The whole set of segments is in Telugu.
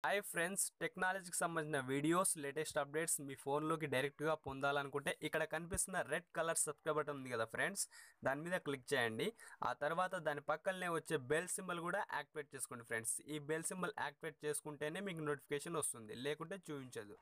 హాయ్ ఫ్రెండ్స్ టెక్నాలజీకి సంబంధించిన వీడియోస్ లేటెస్ట్ అప్డేట్స్ మీ ఫోన్లోకి డైరెక్ట్గా పొందాలనుకుంటే ఇక్కడ కనిపిస్తున్న రెడ్ కలర్ సబ్స్క్రైబ్ బటన్ ఉంది కదా ఫ్రెండ్స్ దాని మీద క్లిక్ చేయండి ఆ తర్వాత దాని పక్కనే వచ్చే బెల్ సింబల్ కూడా యాక్టివేట్ చేసుకోండి ఫ్రెండ్స్ ఈ బెల్ సింబల్ యాక్టివేట్ చేసుకుంటేనే మీకు నోటిఫికేషన్ వస్తుంది లేకుంటే చూపించదు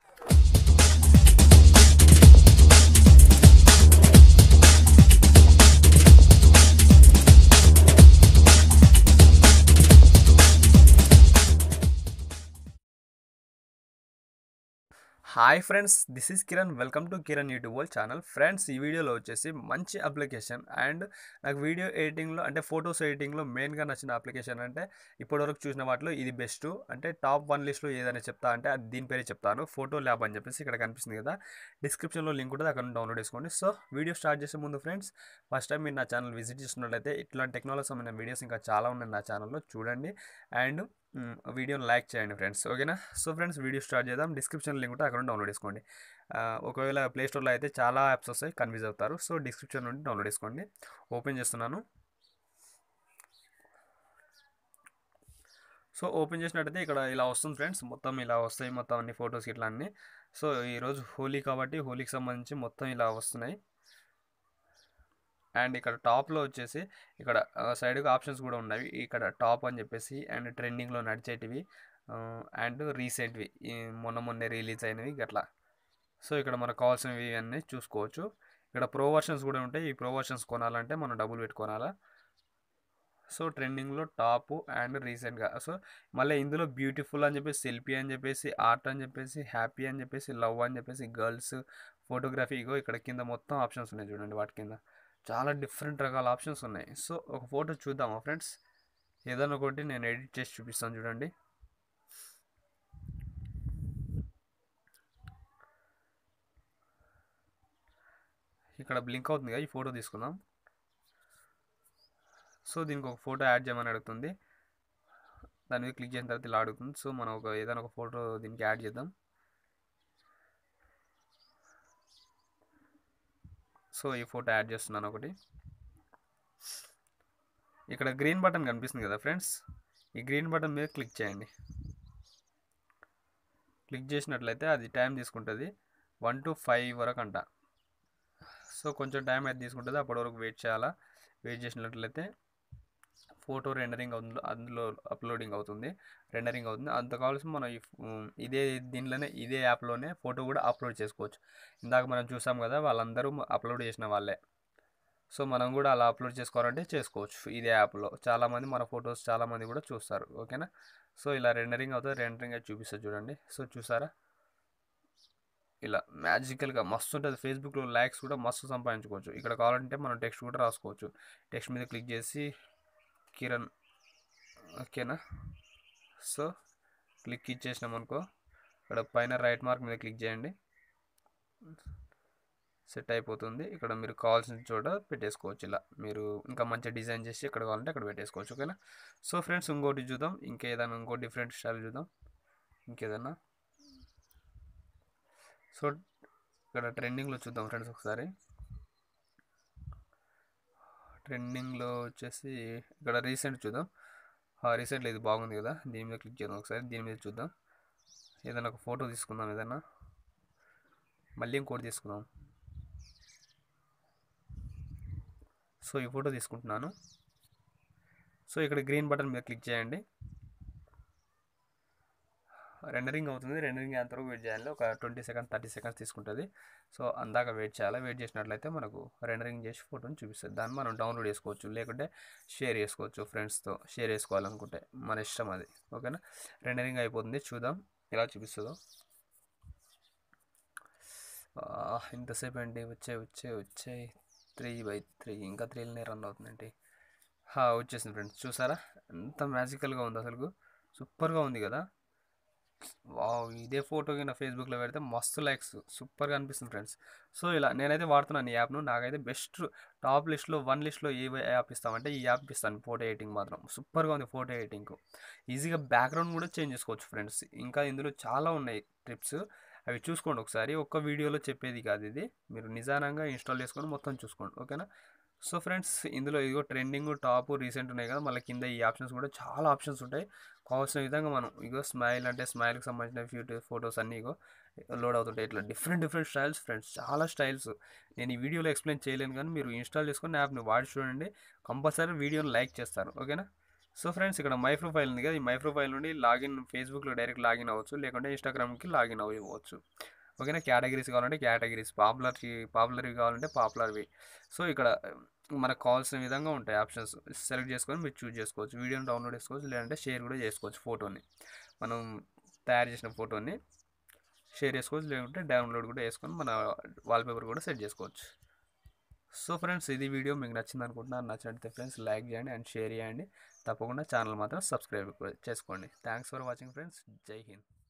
hi friends this is Kiran welcome to Kiran YouTube world channel friends ఈ వీడియోలో వచ్చేసి మంచి అప్లికేషన్ అండ్ నాకు వీడియో ఎడిటింగ్లో అంటే ఫొటోస్ ఎడిటింగ్లో మెయిన్గా నచ్చిన అప్లికేషన్ అంటే ఇప్పటివరకు చూసిన వాటిలో ఇది బెస్ట్ అంటే టాప్ వన్ లిస్ట్లో ఏదైనా చెప్తా అంటే అది దీని పేరే చెప్తాను ఫోటో ల్యాబ్ అని చెప్పేసి ఇక్కడ కనిపిస్తుంది కదా డిస్క్రిప్షన్లో లింక్ ఉంటుంది అక్కడ డౌన్లోడ్ చేసుకోండి సో వీడియో స్టార్ట్ చేసే ముందు ఫ్రెండ్స్ ఫస్ట్ టైం మీరు నా ఛానల్ విజిట్ చేస్తున్నట్లయితే ఇట్లాంటి టెక్నాలజీ సంబంధించిన వీడియోస్ ఇంకా చాలా ఉన్నాయి నా ఛానల్లో చూడండి అండ్ వీడియోని లైక్ చేయండి ఫ్రెండ్స్ ఓకేనా సో ఫ్రెండ్స్ వీడియో స్టార్ట్ చేద్దాం డిస్క్రిప్షన్ లింక్ ఉంటే అక్కడ డౌన్లోడ్ చేసుకోండి ఒకవేళ ప్లే స్టోర్లో అయితే చాలా యాప్స్ వస్తాయి కన్ఫ్యూజ్ అవుతారు సో డిస్క్రిప్షన్ నుండి డౌన్లోడ్ చేసుకోండి ఓపెన్ చేస్తున్నాను సో ఓపెన్ చేసినట్టయితే ఇక్కడ ఇలా వస్తుంది ఫ్రెండ్స్ మొత్తం ఇలా వస్తాయి మొత్తం అన్ని ఫొటోస్ ఇట్లా అన్ని సో ఈరోజు హోలీ కాబట్టి హోలీకి సంబంధించి మొత్తం ఇలా వస్తున్నాయి అండ్ ఇక్కడ టాప్లో వచ్చేసి ఇక్కడ సైడ్గా ఆప్షన్స్ కూడా ఉన్నాయి ఇక్కడ టాప్ అని చెప్పేసి అండ్ ట్రెండింగ్లో నడిచేటివి అండ్ రీసెంట్వి మొన్న మొన్నే రిలీజ్ అయినవి గట్లా సో ఇక్కడ మనకు కావాల్సినవి అన్నీ చూసుకోవచ్చు ఇక్కడ ప్రో వర్షన్స్ కూడా ఉంటాయి ఈ ప్రో వర్షన్స్ కొనాలంటే మనం డబ్బులు పెట్టుకోనాలా సో ట్రెండింగ్లో టాప్ అండ్ రీసెంట్గా సో మళ్ళీ ఇందులో బ్యూటిఫుల్ అని చెప్పేసి సెల్ఫీ అని చెప్పేసి ఆర్ట్ అని చెప్పేసి హ్యాపీ అని చెప్పేసి లవ్ అని చెప్పేసి గర్ల్స్ ఫోటోగ్రఫీ ఇగో ఇక్కడ కింద మొత్తం ఆప్షన్స్ ఉన్నాయి చూడండి వాటి కింద చాలా డిఫరెంట్ రకాల ఆప్షన్స్ ఉన్నాయి సో ఒక ఫోటో చూద్దామా ఫ్రెండ్స్ ఏదైనా ఒకటి నేను ఎడిట్ చేసి చూపిస్తాను చూడండి ఇక్కడ బ్లింక్ అవుతుంది కదా ఈ ఫోటో తీసుకుందాం సో దీనికి ఒక ఫోటో యాడ్ చేయమని అడుగుతుంది దాని మీద క్లిక్ చేసిన తర్వాత ఇలా అడుగుతుంది సో మనం ఒక ఏదైనా ఒక ఫోటో దీనికి యాడ్ చేద్దాం సో ఈ ఫోటో యాడ్ చేస్తున్నాను ఒకటి ఇక్కడ గ్రీన్ బటన్ కనిపిస్తుంది కదా ఫ్రెండ్స్ ఈ గ్రీన్ బటన్ మీద క్లిక్ చేయండి క్లిక్ చేసినట్లయితే అది టైం తీసుకుంటుంది వన్ టు ఫైవ్ వరకు అంట సో కొంచెం టైం అయితే తీసుకుంటుంది అప్పటి వరకు వెయిట్ చేయాలా వెయిట్ చేసినట్లయితే ఫోటో రెండరింగ్ అందులో అందులో అప్లోడింగ్ అవుతుంది రెండరింగ్ అవుతుంది అంత కావాల్సి మనం ఇదే దీనిలోనే ఇదే యాప్లోనే ఫోటో కూడా అప్లోడ్ చేసుకోవచ్చు ఇందాక మనం చూసాం కదా వాళ్ళందరూ అప్లోడ్ చేసిన వాళ్ళే సో మనం కూడా అలా అప్లోడ్ చేసుకోవాలంటే చేసుకోవచ్చు ఇదే యాప్లో చాలామంది మన ఫొటోస్ చాలామంది కూడా చూస్తారు ఓకేనా సో ఇలా రెండరింగ్ అవుతుంది రెండరింగ్ అయితే చూపిస్తుంది చూడండి సో చూసారా ఇలా మ్యాజికల్గా మస్తు ఉంటుంది ఫేస్బుక్లో లైక్స్ కూడా మస్తు సంపాదించుకోవచ్చు ఇక్కడ కావాలంటే మనం టెక్స్ట్ కూడా రాసుకోవచ్చు టెక్స్ట్ మీద క్లిక్ చేసి కిరణ్ ఓకేనా సో క్లిక్ ఇచ్చేసినాం అనుకో ఇక్కడ పైన రైట్ మార్క్ మీద క్లిక్ చేయండి సెట్ అయిపోతుంది ఇక్కడ మీరు కావాల్సిన చోట పెట్టేసుకోవచ్చు ఇలా మీరు ఇంకా మంచి డిజైన్ చేసి ఎక్కడ కావాలంటే అక్కడ పెట్టేసుకోవచ్చు ఓకేనా సో ఫ్రెండ్స్ ఇంకోటి చూద్దాం ఇంకేదైనా ఇంకో డిఫరెంట్ స్టైల్ చూద్దాం ఇంకేదన్నా సో ఇక్కడ ట్రెండింగ్లో చూద్దాం ఫ్రెండ్స్ ఒకసారి ట్రెండింగ్లో వచ్చేసి ఇక్కడ రీసెంట్ చూద్దాం రీసెంట్లో ఇది బాగుంది కదా దీని మీద క్లిక్ చేద్దాం ఒకసారి దీని మీద చూద్దాం ఏదైనా ఒక ఫోటో తీసుకుందాం ఏదైనా మళ్ళీ ఇంకోటి తీసుకుందాం సో ఈ ఫోటో తీసుకుంటున్నాను సో ఇక్కడ గ్రీన్ బటన్ మీద క్లిక్ చేయండి రెండరింగ్ అవుతుంది రెండరింగ్ ఎంతవరకు వెయిట్ చేయాలి ఒక ట్వంటీ సెకండ్స్ థర్టీ సెకండ్స్ తీసుకుంటుంది సో అందాక వెయిట్ చేయాలి వెయిట్ చేసినట్లయితే మనకు రెండరింగ్ చేసి ఫోటోని చూపిస్తుంది దాన్ని మనం డౌన్లోడ్ చేసుకోవచ్చు లేకుంటే షేర్ చేసుకోవచ్చు ఫ్రెండ్స్తో షేర్ చేసుకోవాలనుకుంటే మన ఇష్టం అది ఓకేనా రెండరింగ్ అయిపోతుంది చూద్దాం ఎలా చూపిస్తుందో ఇంతసేపు అండి వచ్చే వచ్చే వచ్చే త్రీ బై త్రీ ఇంకా త్రీలనే రన్ అవుతుందండి వచ్చేసింది ఫ్రెండ్స్ చూసారా ఎంత మ్యాజికల్గా ఉంది అసలు సూపర్గా ఉంది కదా వావ్ ఇదే ఫోటో కింద ఫేస్బుక్లో పెడితే మస్తు లైక్స్ సూపర్గా అనిపిస్తుంది ఫ్రెండ్స్ సో ఇలా నేనైతే వాడుతున్నాను ఈ యాప్ను నాకైతే బెస్ట్ టాప్ లిస్ట్లో వన్ లిస్ట్లో ఏ యాప్ ఇస్తామంటే ఈ యాప్ ఇస్తాను ఫోటో ఎడిటింగ్ మాత్రం సూపర్గా ఉంది ఫోటో ఎడిటింగ్ ఈజీగా బ్యాక్గ్రౌండ్ కూడా చేంజ్ చేసుకోవచ్చు ఫ్రెండ్స్ ఇంకా ఇందులో చాలా ఉన్నాయి ట్రిప్స్ అవి చూసుకోండి ఒకసారి ఒక్క వీడియోలో చెప్పేది కాదు ఇది మీరు నిజానంగా ఇన్స్టాల్ చేసుకొని మొత్తం చూసుకోండి ఓకేనా సో ఫ్రెండ్స్ ఇందులో ఇదిగో ట్రెండింగ్ టాప్ రీసెంట్ ఉన్నాయి కదా మళ్ళీ కింద ఈ ఆప్షన్స్ కూడా చాలా ఆప్షన్స్ ఉంటాయి కావాల్సిన విధంగా మనం ఇగో స్మైల్ అంటే స్మైల్కి సంబంధించిన ఫ్యూ ఫొటోస్ అన్నీ ఇగో లోడ్ అవుతుంటాయి ఇట్లా డిఫరెంట్ డిఫరెంట్ స్టైల్స్ ఫ్రెండ్స్ చాలా స్టైల్స్ నేను ఈ వీడియోలో ఎక్స్ప్లెయిన్ చేయలేను కానీ మీరు ఇన్స్టాల్ చేసుకొని యాప్ని వాడి చూడండి కంపల్సరీ వీడియోని లైక్ చేస్తారు ఓకేనా సో ఫ్రెండ్స్ ఇక్కడ మై ప్రొఫైల్ ఉంది కదా ఈ మై ప్రొఫైల్ నుండి లాగిన్ ఫేస్బుక్లో డైరెక్ట్ లాగిన్ అవ్వచ్చు లేకుంటే ఇన్స్టాగ్రామ్కి లాగిన్ అవ్వచ్చు ఓకేనా కేటగిరీస్ కావాలంటే కేటగిరీస్ పాపులర్ పాపులర్వి కావాలంటే పాపులర్వి సో ఇక్కడ మనకు కావాల్సిన విధంగా ఉంటాయి ఆప్షన్స్ సెలెక్ట్ చేసుకొని మీరు చూస్ చేసుకోవచ్చు వీడియోని డౌన్లోడ్ చేసుకోవచ్చు లేదంటే షేర్ కూడా చేసుకోవచ్చు ఫోటోని మనం తయారు చేసిన ఫోటోని షేర్ చేసుకోవచ్చు లేకుంటే డౌన్లోడ్ కూడా చేసుకొని మన వాల్పేపర్ కూడా సెట్ చేసుకోవచ్చు సో ఫ్రెండ్స్ ఇది వీడియో మీకు నచ్చింది అనుకుంటున్నాను నచ్చినట్లయితే ఫ్రెండ్స్ లైక్ చేయండి అండ్ షేర్ చేయండి తప్పకుండా ఛానల్ మాత్రం సబ్స్క్రైబ్ చేసుకోండి థ్యాంక్స్ ఫర్ వాచింగ్ ఫ్రెండ్స్ జై హింద్